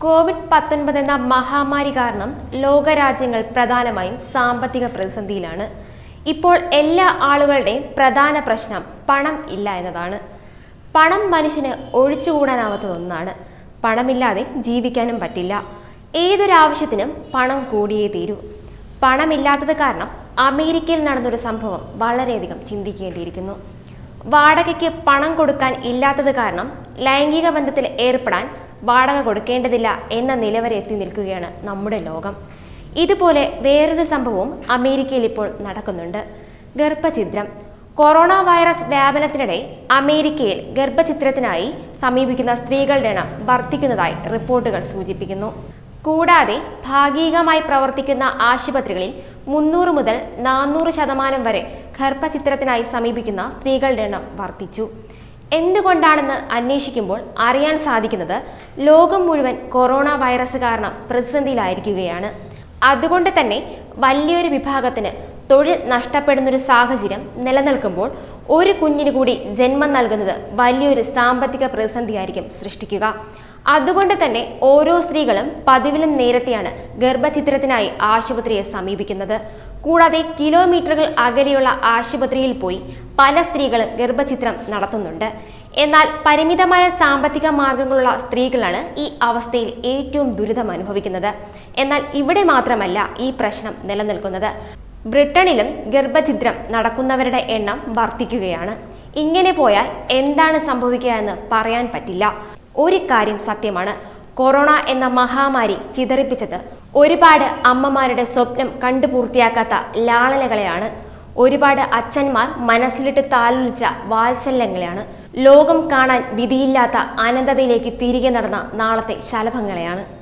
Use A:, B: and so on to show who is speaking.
A: Covid പത്തൊൻപത് എന്ന മഹാമാരി കാരണം ലോകരാജ്യങ്ങൾ പ്രധാനമായും സാമ്പത്തിക പ്രതിസന്ധിയിലാണ് ഇപ്പോൾ എല്ലാ ആളുകളുടെയും പ്രധാന പ്രശ്നം പണം ഇല്ല എന്നതാണ് പണം മനുഷ്യന് ഒഴിച്ചുകൂടാനാവാത്ത ഒന്നാണ് പണമില്ലാതെ ജീവിക്കാനും പറ്റില്ല ഏതൊരാവശ്യത്തിനും പണം കൂടിയേ തീരൂ പണമില്ലാത്തത് കാരണം അമേരിക്കയിൽ നടന്നൊരു സംഭവം വളരെയധികം ചിന്തിക്കേണ്ടിയിരിക്കുന്നു വാടകയ്ക്ക് പണം കൊടുക്കാൻ ഇല്ലാത്തത് കാരണം ലൈംഗിക ബന്ധത്തിൽ ഏർപ്പെടാൻ വാടക കൊടുക്കേണ്ടതില്ല എന്ന നില വരെ എത്തി നിൽക്കുകയാണ് നമ്മുടെ ലോകം ഇതുപോലെ വേറൊരു സംഭവവും അമേരിക്കയിൽ ഇപ്പോൾ നടക്കുന്നുണ്ട് ഗർഭഛിദ്രം കൊറോണ വൈറസ് വ്യാപനത്തിനിടെ അമേരിക്കയിൽ ഗർഭചിത്രത്തിനായി സമീപിക്കുന്ന സ്ത്രീകളുടെ എണ്ണം വർദ്ധിക്കുന്നതായി റിപ്പോർട്ടുകൾ സൂചിപ്പിക്കുന്നു കൂടാതെ ഭാഗികമായി പ്രവർത്തിക്കുന്ന ആശുപത്രികളിൽ മുന്നൂറ് മുതൽ നാനൂറ് ശതമാനം വരെ ഗർഭചിത്രത്തിനായി സമീപിക്കുന്ന സ്ത്രീകളുടെ എണ്ണം വർദ്ധിച്ചു എന്തുകൊണ്ടാണെന്ന് അന്വേഷിക്കുമ്പോൾ അറിയാൻ സാധിക്കുന്നത് ലോകം മുഴുവൻ കൊറോണ വൈറസ് കാരണം പ്രതിസന്ധിയിലായിരിക്കുകയാണ് അതുകൊണ്ട് തന്നെ വലിയൊരു വിഭാഗത്തിന് തൊഴിൽ നഷ്ടപ്പെടുന്നൊരു സാഹചര്യം നിലനിൽക്കുമ്പോൾ ഒരു കുഞ്ഞിന് കൂടി ജന്മം നൽകുന്നത് വലിയൊരു സാമ്പത്തിക പ്രതിസന്ധിയായിരിക്കും സൃഷ്ടിക്കുക അതുകൊണ്ട് തന്നെ ഓരോ സ്ത്രീകളും പതിവിലും നേരത്തെയാണ് ഗർഭചിത്രത്തിനായി ആശുപത്രിയെ സമീപിക്കുന്നത് കൂടാതെ കിലോമീറ്ററുകൾ അകലെയുള്ള ആശുപത്രിയിൽ പോയി പല സ്ത്രീകളും ഗർഭചിത്രം നടത്തുന്നുണ്ട് എന്നാൽ പരിമിതമായ സാമ്പത്തിക മാർഗങ്ങളുള്ള സ്ത്രീകളാണ് ഈ അവസ്ഥയിൽ ഏറ്റവും ദുരിതം അനുഭവിക്കുന്നത് എന്നാൽ ഇവിടെ മാത്രമല്ല ഈ പ്രശ്നം നിലനിൽക്കുന്നത് ബ്രിട്ടനിലും ഗർഭഛിദ്രം നടക്കുന്നവരുടെ എണ്ണം വർദ്ധിക്കുകയാണ് ഇങ്ങനെ പോയാൽ എന്താണ് സംഭവിക്കുക എന്ന് പറയാൻ പറ്റില്ല ഒരു കാര്യം സത്യമാണ് കൊറോണ എന്ന മഹാമാരി ചിതറിപ്പിച്ചത് ഒരുപാട് അമ്മമാരുടെ സ്വപ്നം കണ്ടു പൂർത്തിയാക്കാത്ത ലാളനകളെയാണ് ഒരുപാട് അച്ഛന്മാർ മനസ്സിലിട്ട് താലോലിച്ച വാത്സല്യങ്ങളെയാണ് ലോകം കാണാൻ വിധിയില്ലാത്ത അനന്തതയിലേക്ക് തിരികെ നടന്ന നാളത്തെ ശലഭങ്ങളെയാണ്